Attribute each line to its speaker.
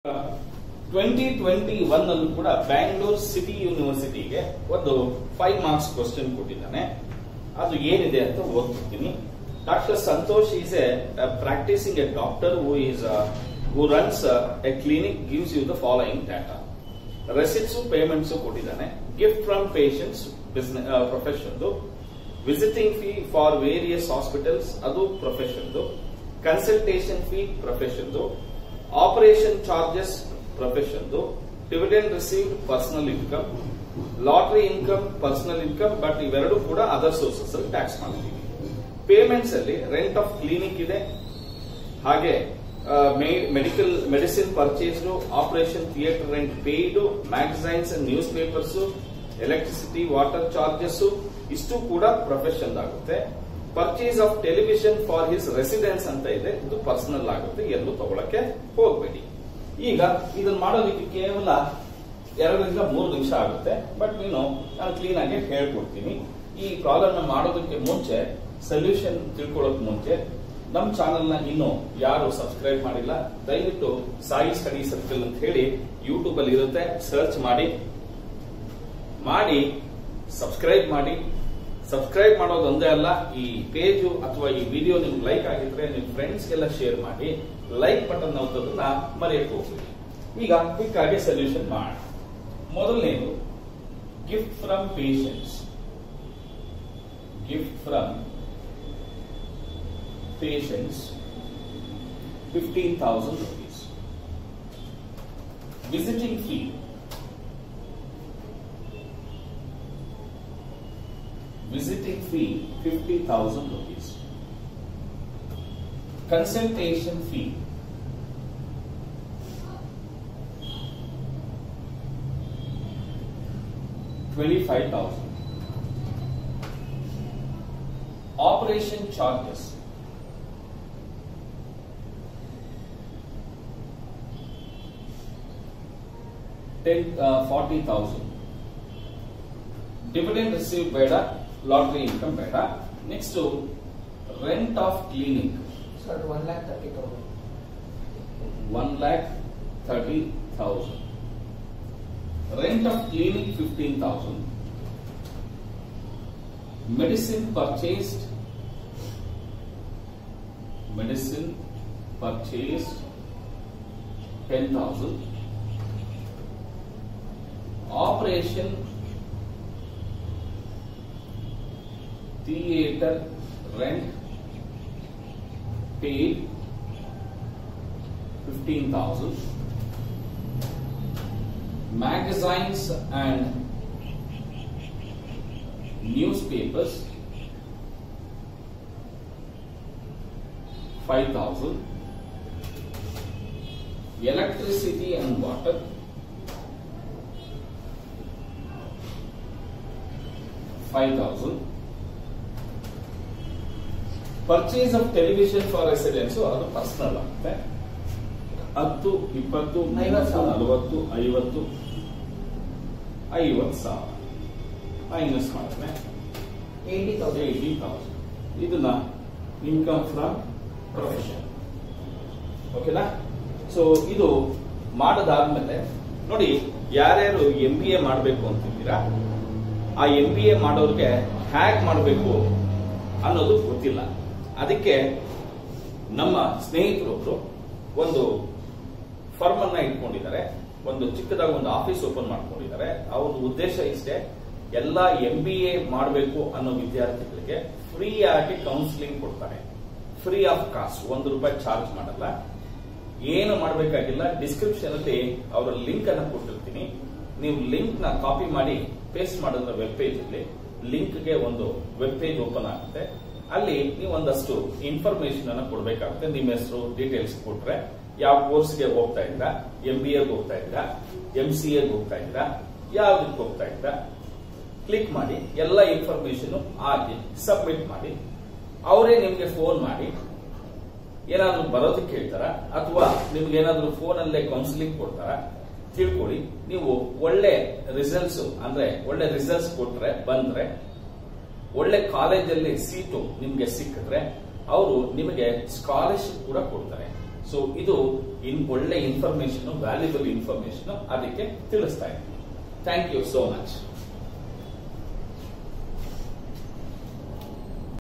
Speaker 1: Twenty twenty one ಅಲ್ಲೂ ಕೂಡ Bangalore city ಯೂನಿವರ್ಸಿಟಿಗೆ ಒಂದು ಫೈವ್ ಮಾರ್ಕ್ಸ್ ಕ್ವಶನ್ ಕೊಟ್ಟಿದ್ದಾನೆ ಅದು ಏನಿದೆ ಅಂತ ಓದ್ತಿರ್ತೀನಿ doctor Santhosh is a practising a doctor who is who runs a clinic gives you the following data receipts payments ಕೊಟ್ಟಿದ್ದಾನೆ gift from patients business profession visiting fee for various hospitals ಅದು profession consultation fee profession operation charges profession dividend received personal income lottery income personal income but ಇವೆರಡು ಕೂಡ other sources ಅಲ್ಲಿ tax ಮಾಡಿದ್ದೀವಿ payments ಅಲ್ಲಿ rent of clinic ಇದೆ ಹಾಗೆ medical medicine purchased operation theatre rent paid magazines and newspapers electricity water charges ಇಷ್ಟು ಕೂಡ profession ಆಗುತ್ತೆ purchase of television for his residence ಅಂತ ಇದೆ ಇದು ಪರ್ಸನಲ್ ಆಗುತ್ತೆ ಎಲ್ಲೂ ತಗೊಳಕ್ಕೆ ಹೋಗಬೇಡಿ ಈಗ ಇದನ್ನ ಮಾಡೋದಕ್ಕೆ ಕೇವಲ ಎರಡರಿಂದ ಮೂರು ನಿಮಿಷ ಆಗುತ್ತೆ ಬಟ್ ನೀನು ನಾನು ಕ್ಲೀನ್ ಆಗಿ ಹೇಳ್ಕೊಡ್ತೀನಿ ಈ ಪ್ರಾಬ್ಲಮ್ ಮಾಡೋದಕ್ಕೆ ಮುಂಚೆ ಸೊಲ್ಯೂಷನ್ ತಿಳ್ಕೊಳ್ಳೋಕೆ ಮುಂಚೆ ನಮ್ಮ ಚಾನೆಲ್ ನ ಇನ್ನು ಯಾರು ಸಬ್ಸ್ಕ್ರೈಬ್ ಮಾಡಿಲ್ಲ ದಯವಿಟ್ಟು ಸಾಯಿ ಸ್ಟಡಿ ಸರ್ಕಲ್ ಅಂತ ಹೇಳಿ ಯೂಟ್ಯೂಬ್ ಅಲ್ಲಿ ಇರುತ್ತೆ ಸರ್ಚ್ ಮಾಡಿ ಮಾಡಿ ಸಬ್ಸ್ಕ್ರೈಬ್ ಮಾಡಿ ಸಬ್ಸ್ಕ್ರೈಬ್ ಮಾಡೋದು ಒಂದೇ ಅಲ್ಲ ಈ ಪೇಜು ಅಥವಾ ಈ ವಿಡಿಯೋ ನಿಮ್ಗೆ ಲೈಕ್ ಆಗಿದ್ರೆ ನಿಮ್ ಫ್ರೆಂಡ್ಸ್ಗೆಲ್ಲ ಶೇರ್ ಮಾಡಿ ಲೈಕ್ ಬಟನ್ ಒತ್ತೋದನ್ನ ಮರೆಯಕ್ಕೆ ಹೋಗ್ಬೇಡಿ ಈಗ ಕ್ವಿಕ್ ಆಗಿ ಸೊಲ್ಯೂಷನ್ ಮಾಡೋಣ ಮೊದಲನೇದು gift from patients gift from patients fifteen thousand rupees visiting fee visiting fee 50,000 rupees. Consultation fee Twenty-five thousand. Operation charges ten uh, forty thousand. Dividend received ಬೇಡ lottery income ಬೇಡ next rent of clinic
Speaker 2: sir one lakh thirty thousand
Speaker 1: one lakh thirty thousand rent of clinic fifteen thousand medicine purchased medicine purchased ten thousand operation theater rent paid 15,000 magazines and newspapers 5,000 electricity and water 5,000 purchase of television for residence ಅದು personal ಆಗುತ್ತೆ ಹತ್ತು ಇಪ್ಪತ್ತು
Speaker 2: ಐವತ್ತು ಸಾವಿರ.
Speaker 1: ನಲವತ್ತು ಐವತ್ತು ಐವತ್ತು ಸಾವಿರ ಮೈನಸ್ ಮಾಡಿದ್ರೆ
Speaker 2: ಏಯ್ಟಿ ತೌಸಂಡ್
Speaker 1: ಏಯ್ಟಿ ತೌಸಂಡ್ ಇದನ್ನ ಇನ್ಕಮ್ ಫ್ರಮ್ ಪ್ರೊಫೆಷನ್ ಓಕೆನಾ ಸೊ ಇದು ಮಾಡದಾದ್ಮೇಲೆ ನೋಡಿ ಯಾರ್ಯಾರು ಎಂ ಬಿ ಎ ಮಾಡಬೇಕು ಅಂತಿದ್ದೀರಾ ಆ ಎಂ ಬಿ ಎ ಮಾಡೋರಿಗೆ ಹ್ಯಾಕ್ ಮಾಡಬೇಕು ಅನ್ನೋದು ಗೊತ್ತಿಲ್ಲ ಅದಕ್ಕೆ ನಮ್ಮ ಸ್ನೇಹಿತರೊಬ್ರು ಒಂದು ಫರ್ಮ್ ಅನ್ನ ಇಟ್ಕೊಂಡಿದ್ದಾರೆ ಒಂದು ಚಿಕ್ಕದಾಗಿ ಒಂದು ಆಫೀಸ್ ಓಪನ್ ಮಾಡ್ಕೊಂಡಿದ್ದಾರೆ ಅವ್ರ ಉದ್ದೇಶ ಇಷ್ಟೇ ಎಲ್ಲ ಎಂ ಬಿ ಎ ಮಾಡಬೇಕು ಅನ್ನೋ ವಿದ್ಯಾರ್ಥಿಗಳಿಗೆ ಫ್ರೀ ಆಗಿ ಕೌನ್ಸಿಲಿಂಗ್ ಕೊಡ್ತಾರೆ ಫ್ರೀ ಆಫ್ ಕಾಸ್ಟ್ ಒಂದು ರೂಪಾಯಿ ಚಾರ್ಜ್ ಮಾಡಲ್ಲ ಏನು ಮಾಡಬೇಕಾಗಿಲ್ಲ ಡಿಸ್ಕ್ರಿಪ್ಷನ್ ಅಲ್ಲಿ ಅವರ ಲಿಂಕ್ ಅನ್ನ ಕೊಟ್ಟಿರ್ತೀನಿ ನೀವು ಲಿಂಕ್ ನ ಕಾಪಿ ಮಾಡಿ ಪೇಸ್ಟ್ ಮಾಡಿದ್ರೆ ವೆಬ್ ಪೇಜ್ ಅಲ್ಲಿ ಲಿಂಕ್ ಗೆ ಒಂದು ವೆಬ್ ಪೇಜ್ ಓಪನ್ ಆಗುತ್ತೆ ಅಲ್ಲಿ ನೀವು ಒಂದಷ್ಟು ಇನ್ಫಾರ್ಮೇಶನ್ ಅನ್ನ ಕೊಡಬೇಕಾಗುತ್ತೆ ನಿಮ್ಮ ಹೆಸರು ಡೀಟೇಲ್ಸ್ ಕೊಟ್ರೆ ಯಾವ ಕೋರ್ಸ್ಗೆ ಹೋಗ್ತಾ ಇದ್ರ ಎಂ ಬಿ ಎಗೆ ಹೋಗ್ತಾ ಇದ್ರ ಎಂ ಸಿ ಎಗೆ ಹೋಗ್ತಾ ಇದ್ರ ಯಾವ್ದಕ್ಕೆ ಹೋಗ್ತಾ ಇದ್ರ ಕ್ಲಿಕ್ ಮಾಡಿ ಎಲ್ಲ ಇನ್ಫಾರ್ಮೇಶನ್ ಹಾಕಿ ಸಬ್ಮಿಟ್ ಮಾಡಿ ಅವರೇ ನಿಮ್ಗೆ ಫೋನ್ ಮಾಡಿ ಏನಾದ್ರೂ ಬರೋದಕ್ಕೆ ಹೇಳ್ತಾರ ಅಥವಾ ನಿಮ್ಗೆ ಏನಾದ್ರೂ ಫೋನ್ ಅಲ್ಲೇ ಕೌನ್ಸಿಲಿಂಗ್ ಕೊಡ್ತಾರ ತಿಳ್ಕೊಳ್ಳಿ ನೀವು ಒಳ್ಳೆ ರಿಸಲ್ಟ್ಸ್ ಅಂದ್ರೆ ಒಳ್ಳೆ ರಿಸಲ್ಟ್ಸ್ ಕೊಟ್ರೆ ಬಂದ್ರೆ ಒಳ್ಳೆ ಕಾಲೇಜಲ್ಲಿ ಸೀಟು ನಿಮ್ಗೆ ಸಿಕ್ಕಿದ್ರೆ ಅವರು ನಿಮಗೆ ಸ್ಕಾಲರ್ಶಿಪ್ ಕೂಡ ಕೊಡ್ತಾರೆ ಸೊ ಇದು ಇನ್ ಒಳ್ಳೆ ಇನ್ಫಾರ್ಮೇಶನ್ ವ್ಯಾಲ್ಯೂಬಲ್ ಇನ್ಫಾರ್ಮೇಶನ್ ಅದಕ್ಕೆ ತಿಳಿಸ್ತಾ ಇದ್ದೀನಿ ಥ್ಯಾಂಕ್ ಯು ಸೋ ಮಚ್